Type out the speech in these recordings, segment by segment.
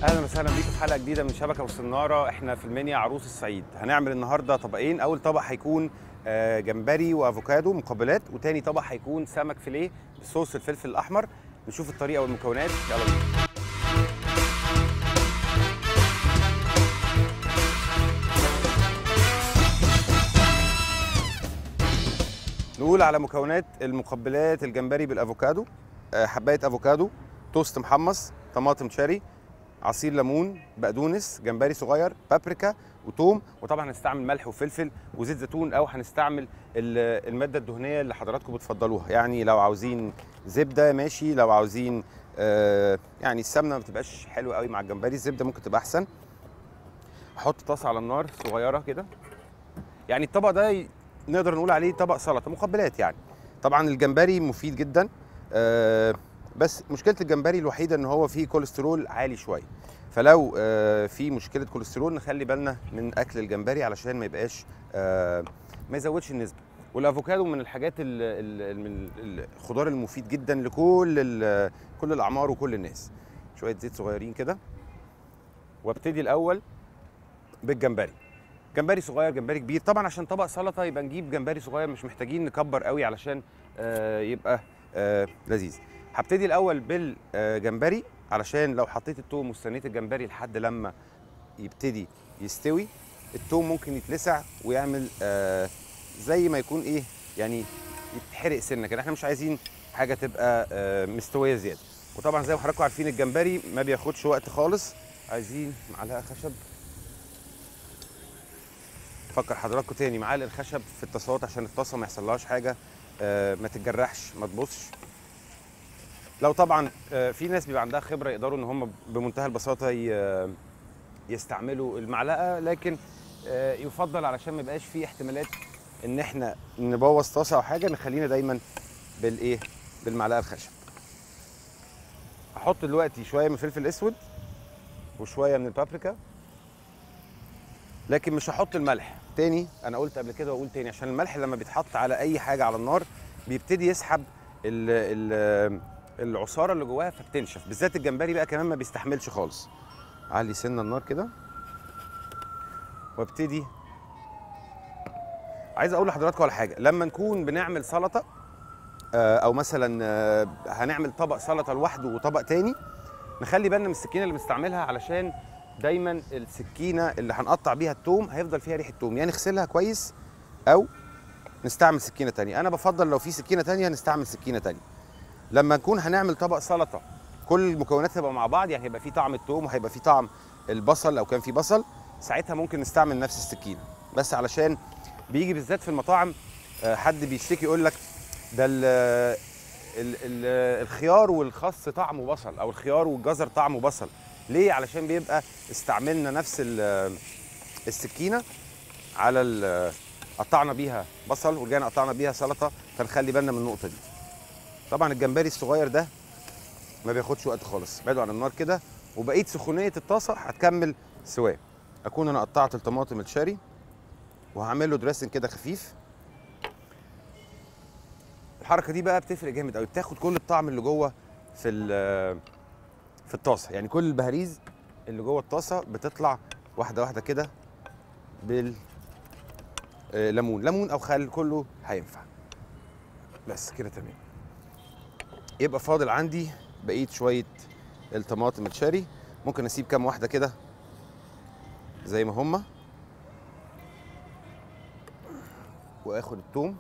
اهلا وسهلا بيكم في حلقه جديده من شبكه والصناره احنا في المنيا عروس الصعيد هنعمل النهارده طبقين اول طبق هيكون آه، جمبري وافوكادو مقبلات وتاني طبق هيكون سمك فيليه بصوص الفلفل الاحمر نشوف الطريقه والمكونات يلا بينا نقول على مكونات المقبلات الجمبري بالافوكادو آه، حبايه افوكادو توست محمص طماطم شاري عصير ليمون بقدونس جمبري صغير بابريكا وتوم وطبعا هنستعمل ملح وفلفل وزيت زيتون او هنستعمل ال- الماده الدهنيه اللي حضراتكم بتفضلوها يعني لو عاوزين زبده ماشي لو عاوزين آه يعني السمنه ما بتبقاش حلوه قوي مع الجمبري الزبده ممكن تبقى احسن احط طاسه على النار صغيره كده يعني الطبق ده ي- نقدر نقول عليه طبق سلطه مقبلات يعني طبعا الجمبري مفيد جدا آه بس مشكله الجمبري الوحيده ان هو فيه كوليسترول عالي شويه فلو آه في مشكله كوليسترول نخلي بالنا من اكل الجمبري علشان ما يبقاش آه ما يزودش النسبه والافوكادو من الحاجات ال ال من ال- الخضار المفيد جدا لكل ال- كل الاعمار وكل الناس شويه زيت صغيرين كده وابتدي الاول بالجمبري جمبري صغير جمبري كبير طبعا عشان طبق سلطه يبقى نجيب جمبري صغير مش محتاجين نكبر قوي علشان آه يبقى آه لذيذ هبتدي الاول بالجمبري علشان لو حطيت التوم واستنيت الجمبري لحد لما يبتدي يستوي التوم ممكن يتلسع ويعمل آه زي ما يكون ايه يعني يتحرق سنه كده احنا مش عايزين حاجه تبقى آه مستويه زياده وطبعا زي ما حضراتكم عارفين الجمبري ما بياخدش وقت خالص عايزين معلقه خشب فكر حضراتكم تاني معالق الخشب في الطاسات عشان الطاسه ما يحصلهاش حاجه آه، ما تتجرحش ما تبصش لو طبعا آه، في ناس بيبقى عندها خبره يقدروا ان هم بمنتهى البساطه ي- يستعملوا المعلقه لكن آه، يفضل علشان ما يبقاش في احتمالات ان احنا نبوظ طاسه او حاجه نخلينا دايما بالايه بالمعلقه الخشب احط دلوقتي شويه من الفلفل الاسود وشويه من البابريكا لكن مش هحط الملح تاني انا قلت قبل كده واقول تاني عشان الملح لما بيتحط على اي حاجه على النار بيبتدي يسحب ال ال العصاره اللي جواها فبتنشف بالذات الجمبري بقى كمان ما بيستحملش خالص علي سنه النار كده وابتدي عايز اقول لحضراتكم على حاجه لما نكون بنعمل سلطه آه، او مثلا آه، هنعمل طبق سلطه لوحده وطبق تاني نخلي بالنا من السكينه اللي بنستعملها علشان دايما السكينه اللي هنقطع بيها التوم هيفضل فيها ريحه توم يعني نغسلها كويس او نستعمل سكينه تانية انا بفضل لو في سكينه تانية نستعمل سكينه تانية لما نكون هنعمل طبق سلطه كل المكونات تبقى مع بعض يعني هيبقى في طعم التوم وهيبقى في طعم البصل لو كان في بصل ساعتها ممكن نستعمل نفس السكينه بس علشان بيجي بالذات في المطاعم آه، حد بيشتكي يقول لك ده ال ال ال الخيار والخس طعمه بصل او الخيار والجزر طعمه بصل ليه علشان بيبقى استعملنا نفس ال- السكينه على ال- قطعنا بيها بصل ورجعنا قطعنا بيها سلطه فنخلي بالنا من النقطه دي طبعا الجمبري الصغير ده ما بياخدش وقت خالص بعده عن النار كده وبقيه سخونيه الطاسه هتكمل سواه اكون انا قطعت الطماطم الشاري وهعمل له دريسنج كده خفيف الحركه دي بقى بتفرق جامد قوي بتاخد كل الطعم اللي جوه في ال- في الطاسه يعني كل البهاريز اللي جوه الطاسه بتطلع واحده واحده كده بال آه، ليمون ليمون او خل كله هينفع بس كده تمام يبقى فاضل عندي بقيه شويه الطماطم الشاري ممكن اسيب كام واحده كده زي ما هما واخد التوم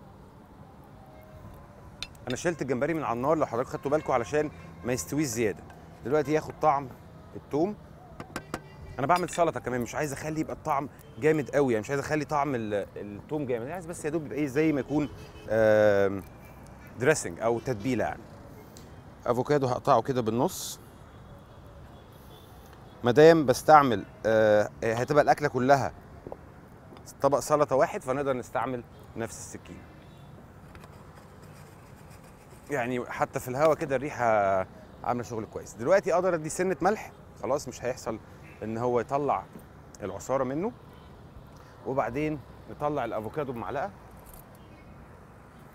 انا شلت الجمبري من على النار لو حضرتك خدتوا بالكم علشان ما يستويش زياده دلوقتي ياخد طعم التوم انا بعمل سلطه كمان مش عايز اخلي يبقى الطعم جامد قوي يعني مش عايز اخلي طعم ال- التوم جامد أنا عايز بس يا دوب يبقى ايه زي ما يكون آم، دريسنج او تتبيله يعني افوكادو هقطعه كده بالنص مادام بستعمل آه، هتبقى الاكله كلها طبق سلطه واحد فنقدر نستعمل نفس السكينه يعني حتى في الهواء كده الريحه عامله شغل كويس دلوقتي اقدر ادي سنه ملح خلاص مش هيحصل ان هو يطلع العصاره منه وبعدين نطلع الافوكادو بمعلقه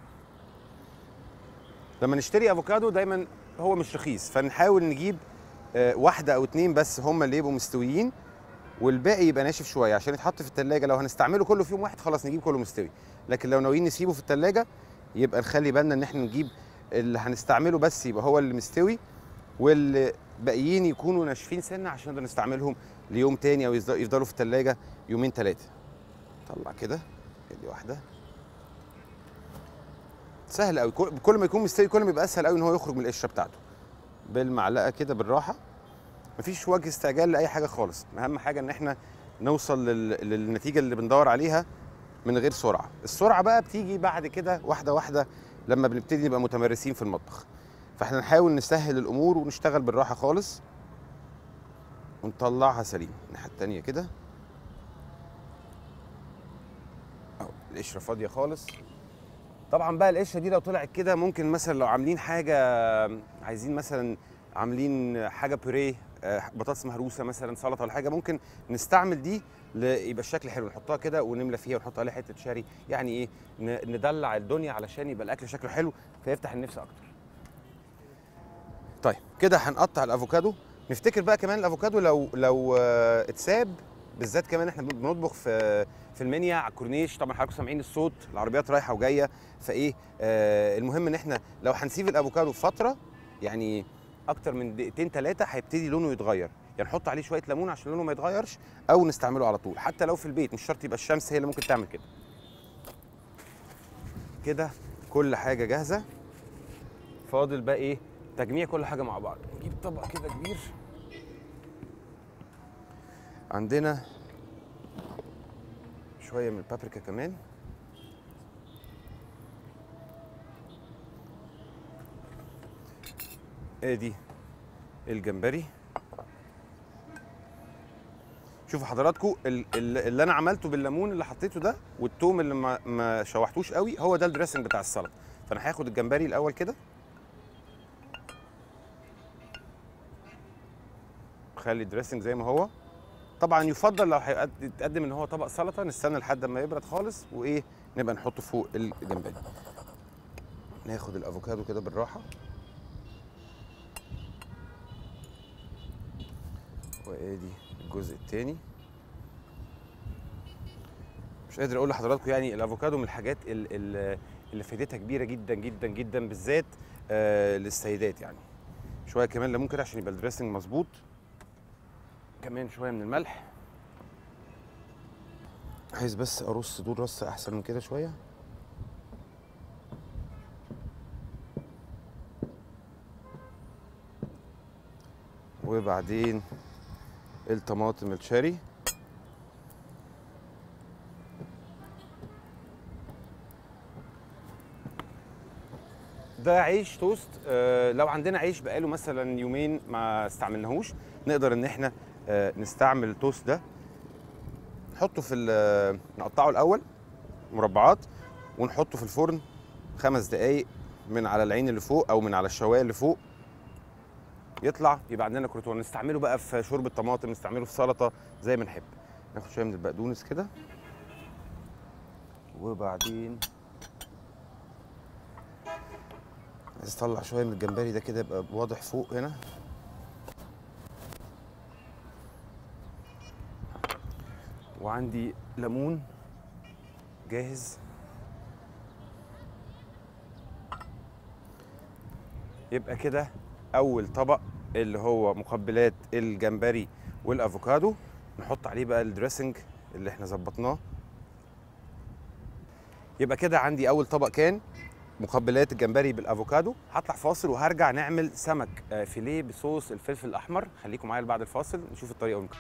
لما نشتري افوكادو دايما هو مش رخيص فنحاول نجيب آه، واحده او اتنين بس هم اللي يبقوا مستويين والباقي يبقى ناشف شويه عشان يتحط في التلاجة لو هنستعمله كله في يوم واحد خلاص نجيب كله مستوي لكن لو ناويين نسيبه في التلاجة يبقى نخلي بالنا ان احنا نجيب اللي هنستعمله بس يبقى هو اللي مستوي واللي باقيين يكونوا ناشفين سنه عشان نقدر نستعملهم ليوم تاني او يفضل- يفضلوا في التلاجة يومين ثلاثه طلع كده ادي واحده سهل قوي كل كل ما يكون مستوي كل ما يبقى اسهل قوي ان هو يخرج من القشره بتاعته بالمعلقه كده بالراحه مفيش وجه استعجال لاي حاجه خالص اهم حاجه ان احنا نوصل لل... للنتيجه اللي بندور عليها من غير سرعه السرعه بقى بتيجي بعد كده واحده واحده لما بنبتدي نبقى متمرسين في المطبخ فاحنا نحاول نسهل الامور ونشتغل بالراحه خالص ونطلعها سليم الناحيه التانيه كده اهو القشره فاضيه خالص طبعا بقى القشره دي لو طلعت كده ممكن مثلا لو عاملين حاجه عايزين مثلا عاملين حاجه بوريه آه، بطاطس مهروسه مثلا سلطه ولا حاجه ممكن نستعمل دي ل- يبقى الشكل حلو نحطها كده ونملى فيها ونحط عليها حته شاري يعني ايه ن- ندلع الدنيا علشان يبقى الاكل شكله حلو فيفتح النفس اكتر طيب كده هنقطع الافوكادو نفتكر بقى كمان الافوكادو لو لو آه، اتساب بالذات كمان احنا بنطبخ في في المنيا على الكورنيش طبعا حضراتكم سامعين الصوت العربيات رايحه وجايه فايه آه المهم ان احنا لو هنسيب الافوكادو فتره يعني اكتر من دقيقتين ثلاثه هيبتدي لونه يتغير يعني نحط عليه شويه ليمون عشان لونه ما يتغيرش او نستعمله على طول حتى لو في البيت مش شرط يبقى الشمس هي اللي ممكن تعمل كده كده كل حاجه جاهزه فاضل بقى ايه تجميع كل حاجه مع بعض نجيب طبق كده كبير عندنا شويه من البابريكا كمان ادي الجمبري شوفوا حضراتكم ال- ال- اللي انا عملته بالليمون اللي حطيته ده والثوم اللي ما, ما شوحتوش قوي هو ده الدريسنج بتاع السلطه فانا هاخد الجمبري الاول كده خلي الدريسنج زي ما هو طبعا يفضل لو هيتقدم ان هو طبق سلطه نستنى لحد ما يبرد خالص وايه نبقى نحطه فوق الجمبري ناخد الافوكادو كده بالراحه وادي الجزء الثاني مش قادر اقول لحضراتكم يعني الافوكادو من الحاجات ال- ال- اللي فايدتها كبيره جدا جدا جدا بالذات آه للسيدات يعني شويه كمان ليمون كده عشان يبقى الدريسنج مظبوط كمان شويه من الملح عايز بس ارص دول رص احسن من كده شويه وبعدين الطماطم الشاري ده عيش توست آه لو عندنا عيش بقاله مثلا يومين ما استعملناهوش نقدر ان احنا آه نستعمل التوست ده نحطه في ال- نقطعه الاول مربعات ونحطه في الفرن خمس دقايق من على العين اللي فوق او من على الشوايه اللي فوق يطلع يبقى عندنا كروتون نستعمله بقى في شوربه طماطم نستعمله في سلطه زي ما نحب ناخد شويه من البقدونس كده وبعدين عايز اطلع شويه من الجمبري ده كده يبقى واضح فوق هنا وعندي ليمون جاهز يبقى كده اول طبق اللي هو مقبلات الجمبري والافوكادو نحط عليه بقى الدريسنج اللي احنا ظبطناه يبقى كده عندي اول طبق كان مقبلات الجمبري بالافوكادو هطلع فاصل وهرجع نعمل سمك آه، فيليه بصوص الفلفل الاحمر خليكم معايا بعد الفاصل نشوف الطريقه ونكمل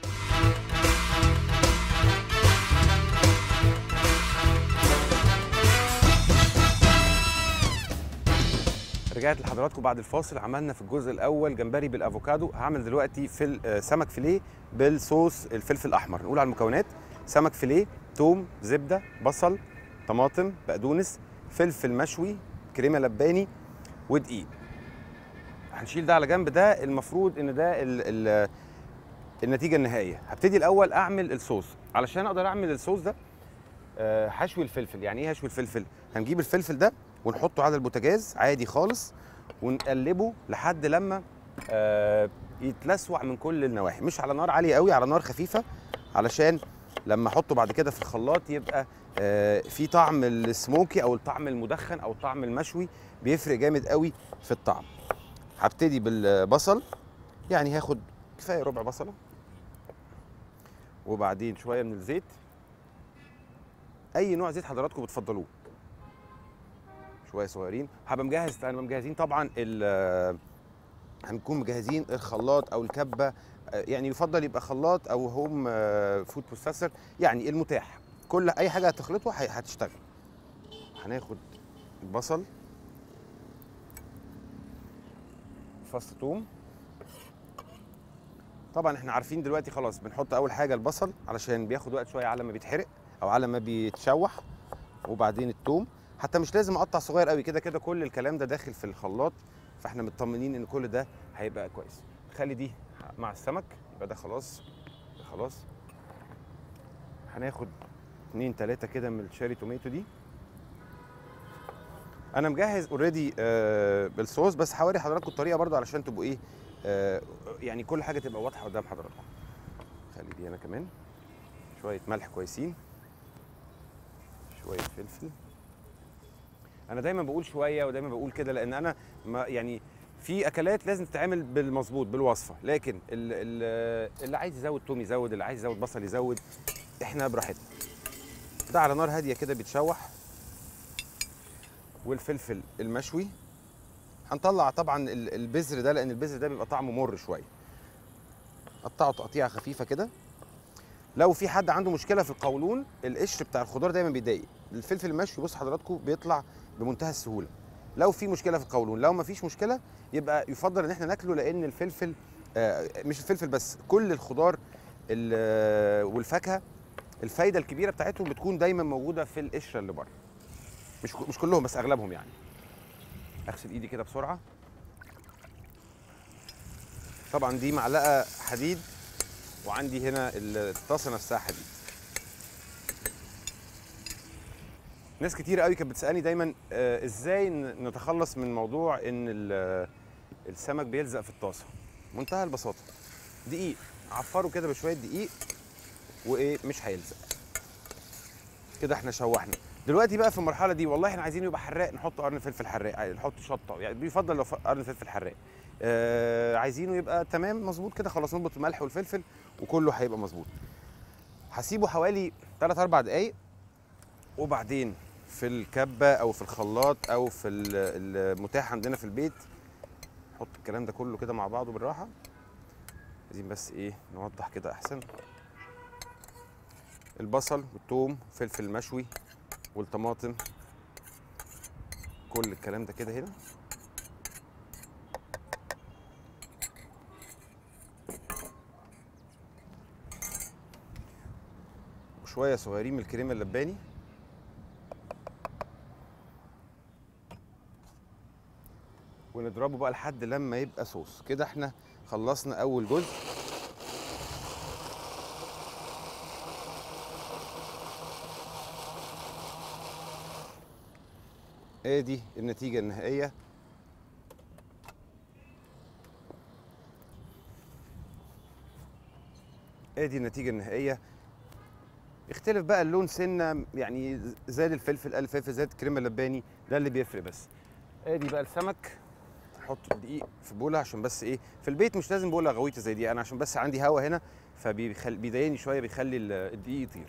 رجعت لحضراتكم بعد الفاصل عملنا في الجزء الاول جمبري بالافوكادو هعمل دلوقتي في آه، سمك فيليه بالصوص الفلفل الاحمر نقول على المكونات سمك فيليه توم زبده بصل طماطم بقدونس فلفل مشوي كريمه لباني ودقيق هنشيل ده على جنب ده المفروض ان ده ال ال النتيجه النهائيه هبتدي الاول اعمل الصوص علشان اقدر اعمل الصوص ده آه، هشوي الفلفل يعني ايه هشوي الفلفل هنجيب الفلفل ده ونحطه على البوتاجاز عادي خالص ونقلبه لحد لما آه، يتلسوع من كل النواحي مش على نار عاليه قوي على نار خفيفه علشان لما احطه بعد كده في الخلاط يبقى آه، في طعم السموكي او الطعم المدخن او الطعم المشوي بيفرق جامد قوي في الطعم هبتدي بالبصل يعني هاخد كفايه ربع بصله وبعدين شويه من الزيت اي نوع زيت حضراتكم بتفضلوه شويه صغيرين هبقى مجهز هنبقى مجهزين طبعا ال- هنكون مجهزين الخلاط او الكبه آه، يعني يفضل يبقى خلاط او هوم فود بروسيسور يعني المتاح كل اي حاجه هتخلطه هي- هتشتغل هناخد البصل فص ثوم طبعا احنا عارفين دلوقتي خلاص بنحط اول حاجه البصل علشان بياخد وقت شويه على ما بيتحرق او على ما بيتشوح وبعدين الثوم حتى مش لازم اقطع صغير قوي كده كده كل الكلام ده داخل في الخلاط فاحنا مطمنين ان كل ده هيبقى كويس خلي دي مع السمك يبقى ده خلاص ده خلاص هناخد اتنين تلاتة كده من الشيري توميتو دي انا مجهز اوريدي آه بالصوص بس هوري حضراتكم الطريقه برضو علشان تبقوا ايه آه يعني كل حاجه تبقى واضحه قدام حضراتكم خلي دي انا كمان شويه ملح كويسين شويه فلفل انا دايما بقول شويه ودايما بقول كده لان انا ما يعني في اكلات لازم تتعمل بالمظبوط بالوصفه لكن ال- ال- اللي عايز يزود توم يزود اللي عايز يزود بصل يزود احنا براحتنا ده على نار هاديه كده بيتشوح والفلفل المشوي هنطلع طبعا ال- البذر ده لان البذر ده بيبقى طعمه مر شويه قطعه تقطيعه خفيفه كده لو في حد عنده مشكله في القولون القشر بتاع الخضار دايما بيضايق الفلفل المشوي بص حضراتكم بيطلع بمنتهى السهوله لو في مشكله في القولون لو ما فيش مشكله يبقى يفضل ان احنا ناكله لان الفلفل آه، مش الفلفل بس كل الخضار ال- آه، والفاكهه الفايده الكبيره بتاعتهم بتكون دايما موجوده في القشره اللي بره مش مش كلهم بس اغلبهم يعني اغسل ايدي كده بسرعه طبعا دي معلقه حديد وعندي هنا الطاسه نفسها حديد ناس كتير قوي كانت بتسالني دايما آه، ازاي ن- نتخلص من موضوع ان ال- السمك بيلزق في الطاسه منتهى البساطه دقيق عفره كده بشويه دقيق وايه مش هيلزق كده احنا شوحنا دلوقتي بقى في المرحله دي والله احنا عايزين يبقى حراق نحط قرن فلفل حراق عادي، نحط شطه يعني بيفضل لو ف- قرن فلفل حراق آه عايزينه يبقى تمام مظبوط كده خلاص نظبط الملح والفلفل وكله هيبقى مظبوط هسيبه حوالي 3 4 دقايق وبعدين في الكبه او في الخلاط او في ال- المتاح عندنا في البيت نحط الكلام ده كله كده مع بعضه بالراحه عايزين بس ايه نوضح كده احسن البصل والثوم فلفل مشوي والطماطم كل الكلام ده كده هنا وشويه صغيرين من الكريمه اللباني ونضربه بقى لحد لما يبقى صوص كده احنا خلصنا اول جزء ادي النتيجه النهائيه ادي النتيجه النهائيه يختلف بقى اللون سنه يعني زاد الفلفل قل الفلفل زاد الكريمه اللباني ده اللي بيفرق بس ادي بقى السمك احط الدقيق في بوله عشان بس ايه في البيت مش لازم بوله غويطه زي دي انا عشان بس عندي هوا هنا فبيضايقني شويه بيخلي ال- الدقيق يطير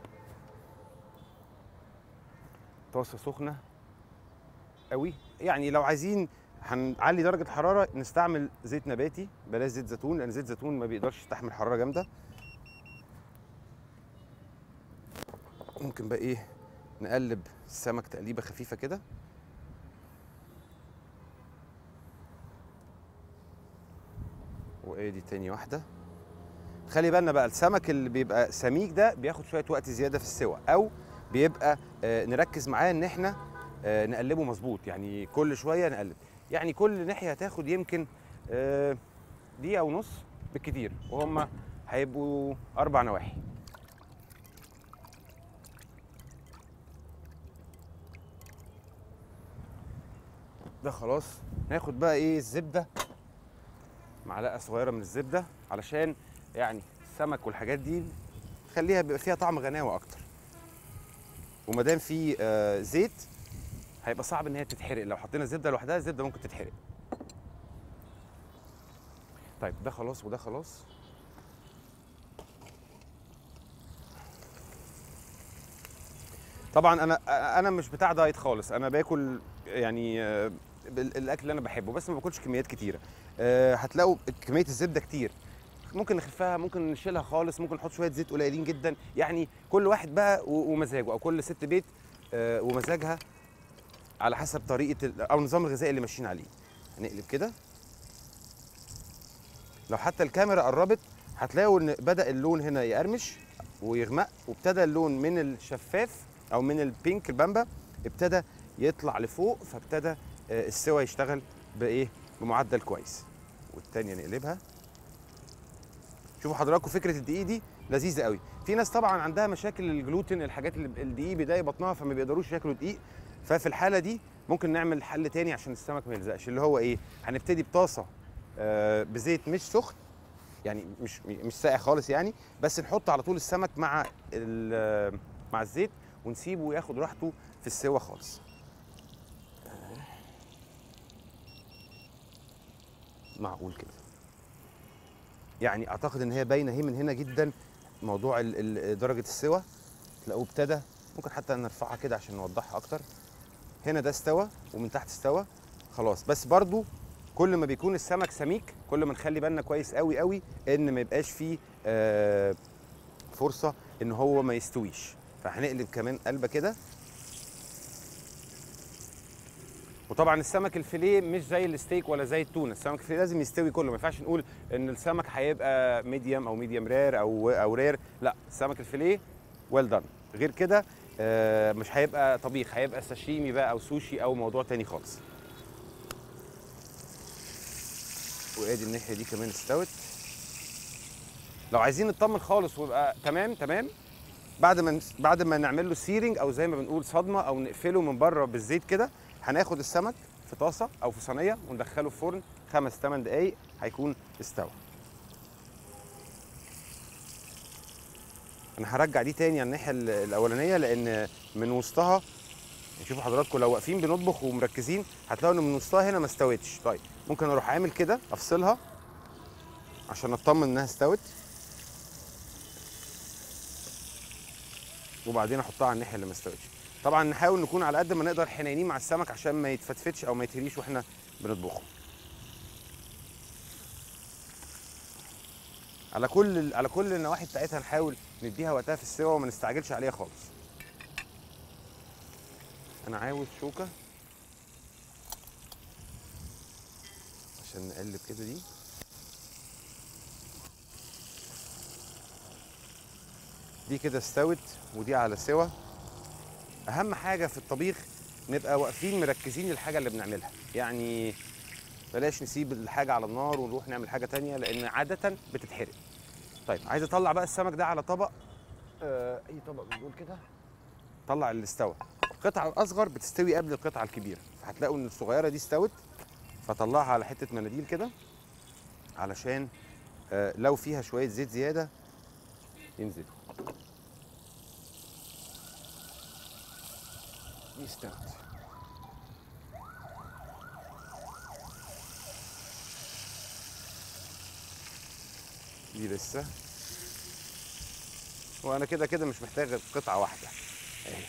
طاسه سخنه قوي يعني لو عايزين هنعلي درجه الحراره نستعمل زيت نباتي بلاش زيت زيتون لان زيت زيتون ما بيقدرش يستحمل حراره جامده ممكن بقى ايه نقلب السمك تقليبه خفيفه كده وادي تاني واحده خلي بالنا بقى السمك اللي بيبقى سميك ده بياخد شويه وقت زياده في السوى او بيبقى آه نركز معاه ان احنا آه نقلبه مظبوط يعني كل شويه نقلب يعني كل ناحيه هتاخد يمكن آه دقيقه ونص بالكتير وهم هيبقوا اربع نواحي ده خلاص ناخد بقى ايه الزبده معلقه صغيره من الزبده علشان يعني السمك والحاجات دي خليها بيبقى فيها طعم غناوه اكتر وما دام في آه زيت هيبقى صعب ان هي تتحرق لو حطينا الزبده لوحدها الزبده ممكن تتحرق طيب ده خلاص وده خلاص طبعا انا انا مش بتاع دايت خالص انا باكل يعني آه، بال- الاكل اللي انا بحبه بس ما باكلش كميات كتيره آه، هتلاقوا كميه الزبده كتير ممكن نخفها ممكن نشيلها خالص ممكن نحط شويه زيت قليلين جدا يعني كل واحد بقى و- ومزاجه او كل ست بيت آه، ومزاجها على حسب طريقه ال- او النظام الغذائي اللي ماشيين عليه هنقلب كده لو حتى الكاميرا قربت هتلاقوا ان بدا اللون هنا يقرمش ويغمق وابتدى اللون من الشفاف او من البينك البامبا ابتدى يطلع لفوق فابتدى آه، السوا يشتغل بايه بمعدل كويس والتانية نقلبها شوفوا حضراتكم فكره الدقيق دي لذيذه قوي في ناس طبعا عندها مشاكل الجلوتين الحاجات اللي الدقيق بيضايق بطنها فما بيقدروش ياكلوا دقيق ففي الحاله دي ممكن نعمل حل تاني عشان السمك ما يلزقش اللي هو ايه هنبتدي بطاسه آه، بزيت مش سخن يعني مش مش ساقع خالص يعني بس نحط على طول السمك مع ال- مع الزيت ونسيبه ياخد راحته في السوا خالص معقول كده يعني اعتقد ان هي باينه اهي من هنا جدا موضوع ال- ال- درجه السوا تلاقوه ابتدى ممكن حتى نرفعها كده عشان نوضحها اكتر هنا ده استوى ومن تحت استوى خلاص بس برضو كل ما بيكون السمك سميك كل ما نخلي بالنا كويس قوي قوي ان ما يبقاش فيه آه فرصه ان هو ما يستويش فهنقلب كمان قلبه كده وطبعا السمك الفيليه مش زي الستيك ولا زي التونه السمك الفيليه لازم يستوي كله ما ينفعش نقول ان السمك هيبقى ميديوم او ميديوم رير او او رير لا السمك الفيليه ويل دان غير كده آه، مش هيبقى طبيخ هيبقى ساشيمي بقى او سوشي او موضوع تاني خالص وادي الناحيه دي كمان استوت لو عايزين نطمن خالص ويبقى تمام تمام بعد ما نس- بعد ما نعمل له سيرنج او زي ما بنقول صدمه او نقفله من بره بالزيت كده هناخد السمك في طاسه او في صينيه وندخله في فرن خمس ثمان دقائق هيكون استوى انا هرجع دي تاني على الناحيه ال- الاولانيه لان من وسطها شوفوا حضراتكم لو واقفين بنطبخ ومركزين هتلاقوا ان من وسطها هنا ما استوتش طيب ممكن اروح عامل كده افصلها عشان اطمن انها استوت وبعدين احطها على الناحيه اللي ما استوتش طبعا نحاول نكون على قد ما نقدر حنينين مع السمك عشان ما يتفتفتش او ما يتهريش واحنا بنطبخه على كل على كل النواحي بتاعتها نحاول نديها وقتها في السوا وما نستعجلش عليها خالص انا عاوز شوكه عشان نقلب كده دي دي كده استوت ودي على سوا اهم حاجه في الطبيخ نبقى واقفين مركزين للحاجه اللي بنعملها يعني بلاش نسيب الحاجه على النار ونروح نعمل حاجه تانية لان عاده بتتحرق طيب عايز اطلع بقى السمك ده على طبق آه اي طبق من دول كده طلع اللي استوى القطعه الاصغر بتستوي قبل القطعه الكبيره فهتلاقوا ان الصغيره دي استوت فطلعها على حته مناديل كده علشان آه لو فيها شويه زيت زياده ينزلوا دي استوت دي لسه وانا كده كده مش محتاج غير قطعه واحده اهي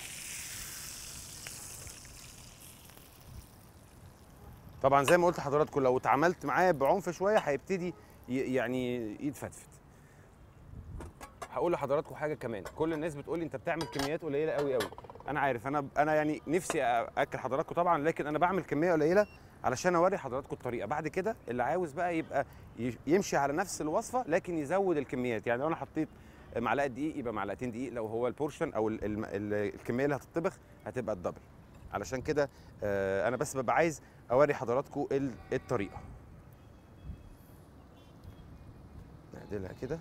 طبعا زي ما قلت لحضراتكم لو اتعاملت معاه بعنف شويه هيبتدي ي- يعني يتفتفت هقول لحضراتكم حاجه كمان كل الناس بتقول لي انت بتعمل كميات قليله قوي قوي انا عارف انا انا يعني نفسي اكل حضراتكم طبعا لكن انا بعمل كميه قليله علشان اوري حضراتكم الطريقه بعد كده اللي عاوز بقى يبقى ي- يمشي على نفس الوصفه لكن يزود الكميات يعني لو انا حطيت معلقه دقيق يبقى معلقتين دقيق لو هو البورشن او ال- الم- ال- الكميه اللي هتطبخ هتبقى الدبل علشان كده آه، انا بس ببقى عايز اوري حضراتكم ال- الطريقه نعدلها كده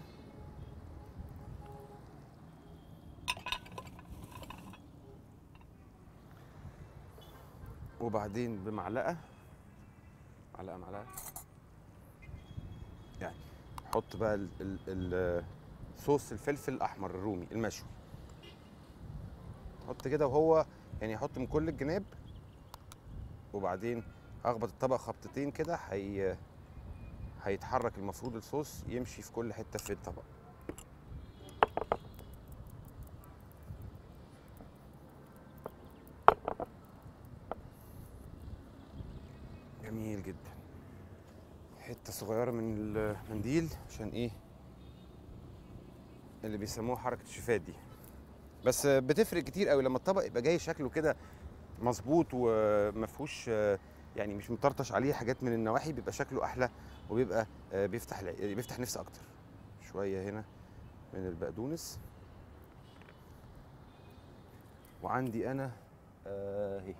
وبعدين بمعلقه معلقه معلقه يعني حط بقى ال ال ال صوص الفلفل الاحمر الرومي المشوي حط كده وهو يعني احط من كل الجناب وبعدين اخبط الطبق خبطتين كده هي هيتحرك المفروض الصوص يمشي في كل حته في الطبق جميل جدا حته صغيره من المنديل عشان ايه اللي بيسموها حركه الشفات دي بس بتفرق كتير قوي لما الطبق يبقى جاي شكله كده مظبوط وما فيهوش يعني مش مطرطش عليه حاجات من النواحي بيبقى شكله احلى وبيبقى بيفتح الع- بيفتح نفس اكتر شويه هنا من البقدونس وعندي انا آه، اهي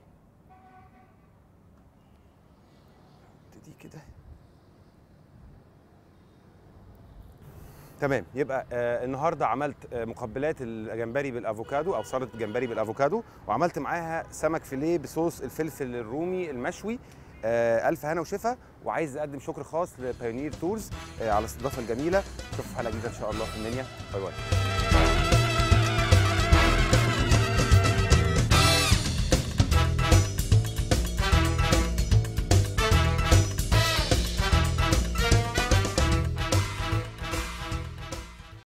دي كده تمام يبقى آه النهارده عملت آه مقبلات الجمبري بالافوكادو او سلطه جمبري بالافوكادو وعملت معاها سمك فيليه بصوص الفلفل الرومي المشوي آه الف هنا وشفا وعايز اقدم شكر خاص لبايونير تورز آه على الاستضافه الجميله اشوفكم في حلقه جديده ان شاء الله في المنيا باي باي